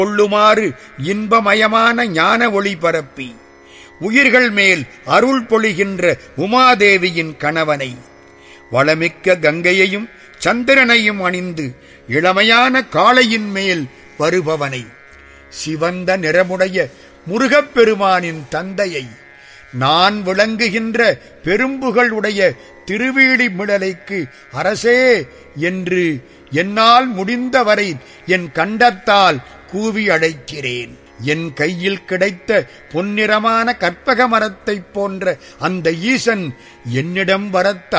கொள்ளுமாறு இன்பமயமான ஞான ஒளி பரப்பி உயிர்கள் மேல் அருள் பொழிகின்ற உமாதேவியின் கணவனை வளமிக்க கங்கையையும் சந்திரனையும் அணிந்து இளமையான காளையின் மேல் வருபவனை சிவந்த நிறமுடைய முருகப்பெருமானின் தந்தையை நான் விளங்குகின்ற பெரும்புகள் உடைய திருவீழி மிடலைக்கு அரசே என்று என்னால் முடிந்தவரை என் கண்டத்தால் கூவி அழைக்கிறேன் என் கையில் கிடைத்த பொன்னிறமான கற்பக மரத்தைப் போன்ற அந்த ஈசன் என்னிடம் வரத்